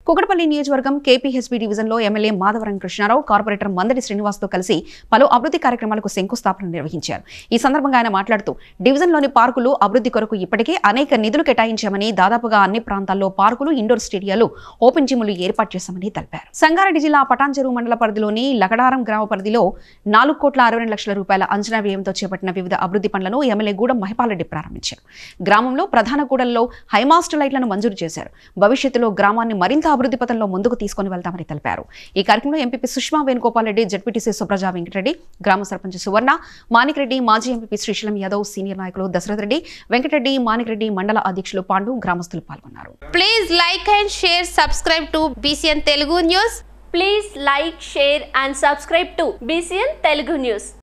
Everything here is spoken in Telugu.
కుకటపల్లి నియోజకవర్గం కేపీహెచ్బీ డివిజన్లో ఎమ్మెల్యే మాధవరం కృష్ణారావు కార్పొరేటర్ మందడి శ్రీనివాస్తో కలిసి పలు అభివృద్ధి కార్యక్రమాలకు శంకుస్థాపన నిర్వహించారు ఈ సందర్భంగా ఆయన మాట్లాడుతూ డివిజన్లోని పార్కులు అభివృద్ధి కొరకు ఇప్పటికే అనేక నిధులు కేటాయించామని దాదాపుగా అన్ని ప్రాంతాల్లో పార్కులు ఇండోర్ స్టేడియాలు ఓపెన్ జిమ్లు ఏర్పాటు చేశామని తెలిపారు సంగారెడ్డి జిల్లా పటాన్చెరు మండల పరిధిలోని లగడారం గ్రామ పరిధిలో నాలుగు కోట్ల అరవై రెండు లక్షల రూపాయల అంచనా వ్యయంతో చేపట్టిన వివిధ అభివృద్ధి పనులను ఎమ్మెల్యే గూడెం మహిపాలరెడ్డి ప్రారంభించారు గ్రామంలో ప్రధాన కూడల్లో హైమాస్ట్ లైట్లను మంజూరు చేశారు భవిష్యత్తులో గ్రామాన్ని మరింత అభివృద్ధి పథంలో ముందుకు తీసుకొని వెళ్తామని తెలిపారు ఈ కార్యక్రమంలో ఎంపీపీ సుష్మా వేణుగోపాల్ రెడ్డి జడ్పీటీసీ సుప్రజా వెంకటరెడ్డి గ్రామ సర్పంచ్ సువర్ణ మాణిక్రెడ్డి మాజీ ఎంపీ శ్రీశైలం యాదవ్ సీనియర్ నాయకులు దశరథ్ రెడ్డి వెంకటరెడ్డి మాణిక్రెడ్డి మండల అధ్యక్షులు పాండు గ్రామస్తులు పాల్గొన్నారు Please like and share, subscribe to BCN Telugu News. Please like, share and subscribe to BCN Telugu News.